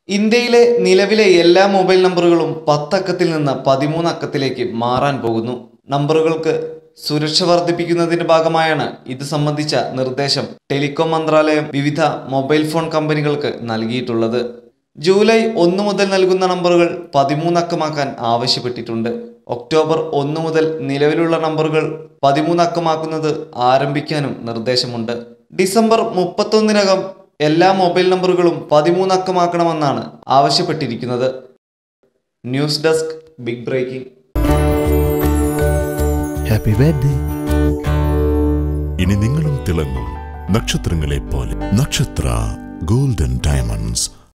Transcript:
ഇന്ത്യയിലെ നിലവിലെ എല്ലാ മൊബൈൽ നമ്പറുകളും പത്തക്കത്തിൽ നിന്ന് പതിമൂന്ന് അക്കത്തിലേക്ക് മാറാൻ പോകുന്നു നമ്പറുകൾക്ക് സുരക്ഷ വർദ്ധിപ്പിക്കുന്നതിന്റെ ഭാഗമായാണ് ഇത് സംബന്ധിച്ച നിർദ്ദേശം ടെലികോം മന്ത്രാലയം വിവിധ മൊബൈൽ ഫോൺ കമ്പനികൾക്ക് നൽകിയിട്ടുള്ളത് ജൂലൈ ഒന്ന് മുതൽ നൽകുന്ന നമ്പറുകൾ പതിമൂന്നക്കമാക്കാൻ ആവശ്യപ്പെട്ടിട്ടുണ്ട് ഒക്ടോബർ ഒന്ന് മുതൽ നിലവിലുള്ള നമ്പറുകൾ പതിമൂന്നക്കമാക്കുന്നത് ആരംഭിക്കാനും നിർദ്ദേശമുണ്ട് ഡിസംബർ മുപ്പത്തൊന്നിനകം എല്ലാ മൊബൈൽ നമ്പറുകളും പതിമൂന്നക്കമാക്കണമെന്നാണ് ആവശ്യപ്പെട്ടിരിക്കുന്നത് news desk big breaking happy birthday ഇനി നിങ്ങളും തിളങ്ങും നക്ഷത്രങ്ങളെ പോലെ നക്ഷത്ര ഗോൾഡൻ ഡയമണ്ട്സ്